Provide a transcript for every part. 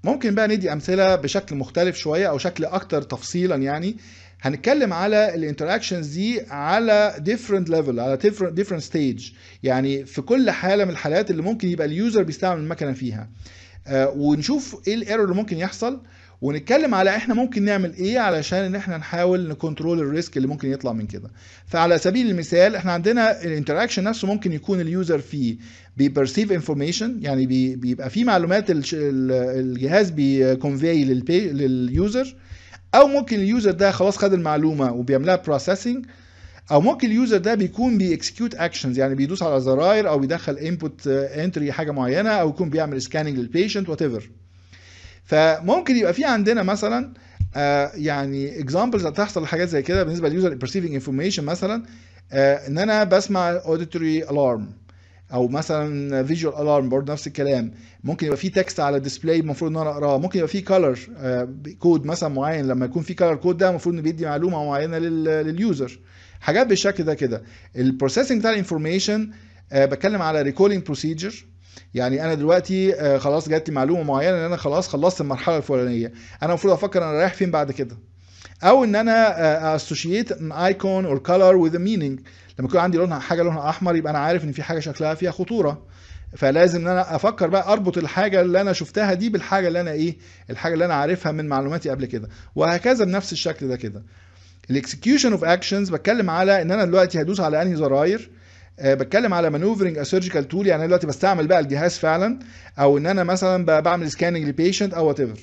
ممكن بقى ندي امثله بشكل مختلف شويه او شكل اكتر تفصيلا يعني هنتكلم على الانتراكشنز دي على different level على different different stage يعني في كل حاله من الحالات اللي ممكن يبقى اليوزر بيستعمل المكنه فيها آه، ونشوف ايه الايرور اللي ممكن يحصل ونتكلم على احنا ممكن نعمل ايه علشان ان احنا نحاول نكنترول الريسك اللي ممكن يطلع من كده فعلى سبيل المثال احنا عندنا الانتراكشن نفسه ممكن يكون اليوزر فيه بيبرسيف انفورميشن يعني بي- بيبقى فيه معلومات الش- ال- الجهاز بيكونفي لليوزر او ممكن اليوزر ده خلاص خد المعلومه وبيعملها بروسيسنج او ممكن اليوزر ده بيكون بيكسكيوت اكشنز يعني بيدوس على زراير او بيدخل انبوت انتري حاجه معينه او يكون بيعمل سكاننج للبيشنت وات ايفر فممكن يبقى في عندنا مثلا آه، يعني اكزامبلز هتحصل لحاجات زي كده بالنسبه لليوزر بيرسيفنج انفورميشن مثلا آه، ان انا بسمع اوديتوري الارم او مثلا فيجوال الارم برضه نفس الكلام ممكن يبقى في تكست على ديسبلاي المفروض ان انا اقراه ممكن يبقى في كلر كود مثلا معين لما يكون في كلر كود ده المفروض انه بيدي معلومه معينه لل- لليوزر حاجات بالشكل ده كده البروسيسنج بتاع الانفورميشن بتكلم على ريكولينج بروسيجر يعني انا دلوقتي آه، خلاص جات لي معلومه معينه ان انا خلاص خلصت المرحله الفلانيه انا المفروض افكر انا رايح فين بعد كده او ان انا اسوشيت ان ايكون اور كلر وذ مينينج لما يكون عندي لونها حاجه لونها احمر يبقى انا عارف ان في حاجه شكلها فيها خطوره فلازم ان انا افكر بقى اربط الحاجه اللي انا شفتها دي بالحاجه اللي انا ايه الحاجه اللي انا عارفها من معلوماتي قبل كده وهكذا بنفس الشكل ده كده الاكسكيوشن اوف اكشنز بتكلم على ان انا دلوقتي هدوس على انهي زراير آه، بتكلم على مانوفرنج ا سيرجيكال تول يعني انا دلوقتي بستعمل بقى الجهاز فعلا او ان انا مثلا ب- بعمل سكاننج لبيشنت او وات ايفر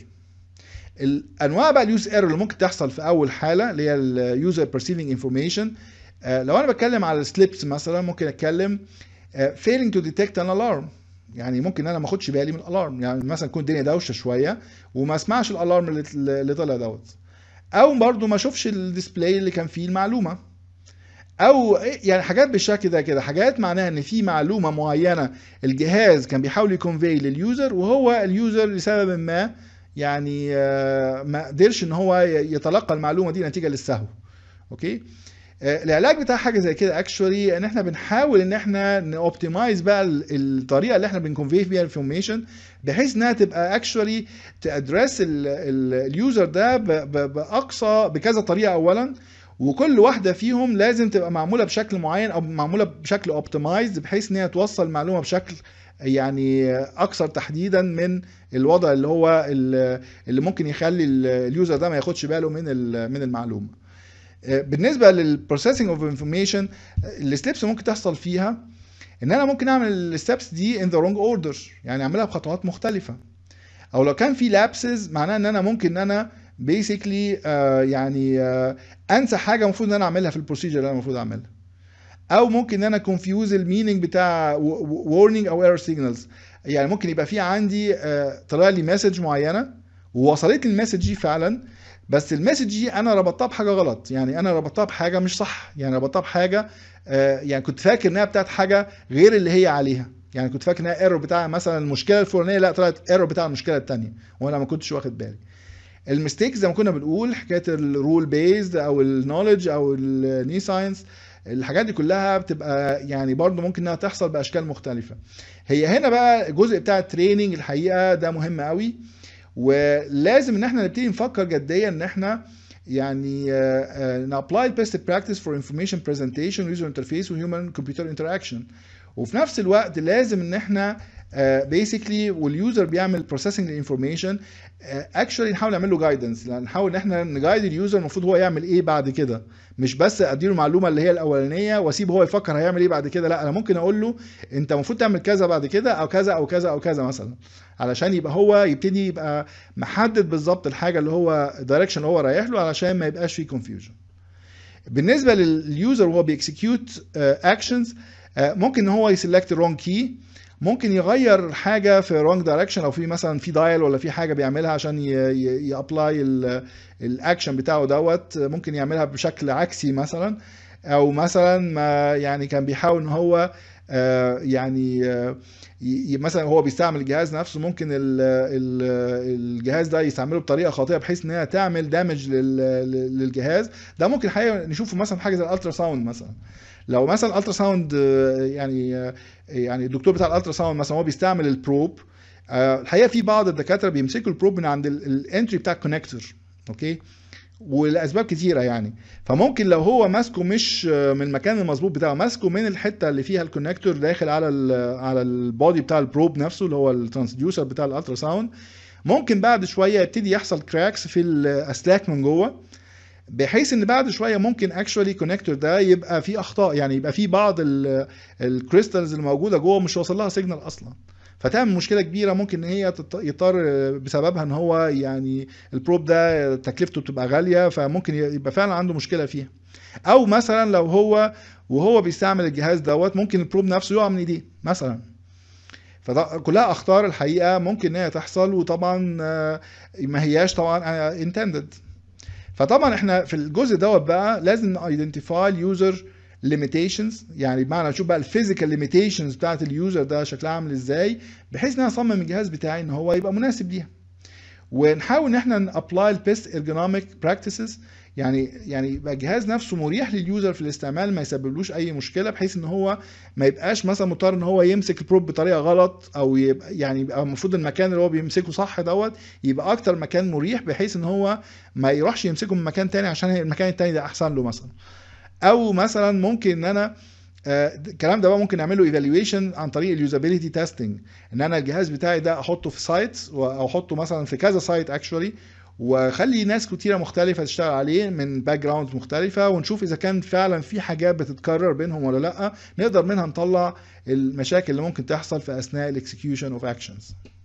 الانواع بقى اليوز ايرور اللي ممكن تحصل في اول حاله اللي هي اليوزر بيرسيفنج انفورميشن لو انا بتكلم على السليبس مثلا ممكن اتكلم آه، failing to detect an alarm يعني ممكن انا ما اخدش بالي من الالارم يعني مثلا تكون الدنيا دوشه شويه وما اسمعش الالارم اللي اللي طلع دوت او برضو ما اشوفش الديسبلاي اللي كان فيه المعلومه او إيه- يعني حاجات بالشكل ده كده حاجات معناها ان في معلومه معينه الجهاز كان بيحاول يكونفي لليوزر وهو اليوزر لسبب ما يعني آه، ما قدرش ان هو ي- يتلقى المعلومه دي نتيجه للسهو اوكي آه، العلاج بتاع حاجه زي كده اكشولي ان احنا بنحاول ان احنا نوبتمايز بقى ال- الطريقه اللي احنا بنكونفي بيها الانفورميشن بحيث انها تبقى اكشولي تادرس اليوزر ده ب- ب- باقصى بكذا طريقه اولا وكل واحده فيهم لازم تبقى معموله بشكل معين او معموله بشكل اوبتمايزد بحيث ان هي توصل المعلومه بشكل يعني اكثر تحديدا من الوضع اللي هو ال- اللي ممكن يخلي ال- اليوزر ده ما ياخدش باله من ال- من المعلومه آه، بالنسبه للبروسيسنج اوف انفورميشن الستبس ممكن تحصل فيها ان انا ممكن اعمل الستبس دي ان ذا رونج اوردر يعني اعملها بخطوات مختلفه او لو كان في لابسز معناه ان انا ممكن ان انا بيسكلي يعني آه، انسى حاجه المفروض ان انا اعملها في البروسيجر اللي انا المفروض اعملها او ممكن ان انا كونفيوز الميننج بتاع warning او ايرور سيجنالز يعني ممكن يبقى في عندي آه، طلع لي مسج معينه ووصلت لي المسج دي فعلا بس المسج دي انا ربطتها بحاجه غلط يعني انا ربطتها بحاجه مش صح يعني ربطتها بحاجه آه، يعني كنت فاكر انها بتاعت حاجه غير اللي هي عليها يعني كنت فاكر انها ايرور بتاع مثلا المشكله الفلانيه لا طلعت ايرور بتاع المشكله الثانيه وانا ما كنتش واخد بالي الميستيكس زي ما كنا بنقول حكايه الرول بيزد او النولج او الني ساينس الحاجات دي كلها بتبقى يعني برضه ممكن انها تحصل باشكال مختلفه هي هنا بقى الجزء بتاع التريننج الحقيقه ده مهم قوي ولازم ان احنا نبتدي نفكر جديا ان احنا يعني نابلاي البيست براكتس فور انفورميشن برزنتيشن ويوزر انترفيس وهيومن كمبيوتر انتراكشن وفي نفس الوقت لازم ان احنا بيسكلي واليوزر بيعمل بروسيسنج للانفورميشن اكشولي نحاول نعمل له جايدنس نحاول ان احنا نجايد اليوزر المفروض هو يعمل ايه بعد كده مش بس اديله المعلومه اللي هي الاولانيه واسيبه هو يفكر هيعمل ايه بعد كده لا انا ممكن اقول له انت المفروض تعمل كذا بعد كده او كذا او كذا او كذا مثلا علشان يبقى هو يبتدي يبقى محدد بالظبط الحاجه اللي هو الدايركشن اللي هو رايح له علشان ما يبقاش فيه كونفيوجن بالنسبه لليوزر وهو بيكسكيوت اكشنز ممكن ان هو يسلكت الرونج كي ممكن يغير حاجه في رونج دايركشن او في مثلا في دايل ولا في حاجه بيعملها عشان يابلاي الاكشن بتاعه دوت ممكن يعملها بشكل عكسي مثلا او مثلا ما يعني كان بيحاول ان هو آه، يعني آه، ي- مثلا هو بيستعمل الجهاز نفسه ممكن ال- ال- الجهاز ده يستعمله بطريقه خاطئه بحيث ان هي تعمل دامج للجهاز ده ممكن الحقيقه نشوفه مثلا في حاجه زي الالترا ساوند مثلا لو مثلا الالترا ساوند آه، يعني آه، يعني الدكتور بتاع الالترا ساوند مثلا هو بيستعمل البروب آه، الحقيقه في بعض الدكاتره بيمسكوا البروب من عند الانتري بتاع الكونكتور اوكي ولاسباب كتيره يعني فممكن لو هو ماسكه مش آه، من المكان المظبوط بتاعه ماسكه من الحته اللي فيها الكونكتور داخل على ال على البودي بتاع البروب نفسه اللي هو الترانسديوسر بتاع الالترا ساوند ممكن بعد شويه يبتدي يحصل كراكس في الاسلاك من جوه بحيث ان بعد شويه ممكن اكشولي كونكتور ده يبقى فيه اخطاء يعني يبقى فيه بعض الكريستالز اللي موجوده جوه مش واصل لها سيجنال اصلا فتعمل مشكله كبيره ممكن ان هي تط- يضطر بسببها ان هو يعني البروب ده تكلفته بتبقى غاليه فممكن يبقى فعلا عنده مشكله فيها او مثلا لو هو وهو بيستعمل الجهاز دوت ممكن البروب نفسه يقع من ايديه مثلا فده كلها اخطار الحقيقه ممكن ان هي تحصل وطبعا آه، ما هياش طبعا انتندد فطبعا احنا في الجزء دوت بقى لازم ايدنتيفاي اليوزر ليميتيشنز يعني بمعنى نشوف بقى الفيزيكال ليميتيشنز بتاعت اليوزر ده شكلها عامل ازاي بحيث ان انا اصمم الجهاز بتاعي ان هو يبقى مناسب ليها ونحاول ان احنا نابلاي البيست ارجونوميك براكتسز يعني يعني يبقى الجهاز نفسه مريح لليوزر في الاستعمال ما يسببلوش اي مشكله بحيث ان هو ما يبقاش مثلا مضطر ان هو يمسك البروب بطريقه غلط او يبقى يعني يبقى المفروض المكان اللي هو بيمسكه صح دوت يبقى اكتر مكان مريح بحيث ان هو ما يروحش يمسكه من مكان تاني عشان المكان التاني ده احسن له مثلا او مثلا ممكن ان انا آه، الكلام ده بقى ممكن نعمله ايفالويشن عن طريق اليوزابيلتي تيستنج ان انا الجهاز بتاعي ده احطه في سايت او احطه مثلا في كذا سايت اكشولي واخلي ناس كتيره مختلفه تشتغل عليه من باك جراوند مختلفه ونشوف اذا كان فعلا في حاجات بتتكرر بينهم ولا لا نقدر منها نطلع المشاكل اللي ممكن تحصل في اثناء الاكسكيوشن اوف اكشنز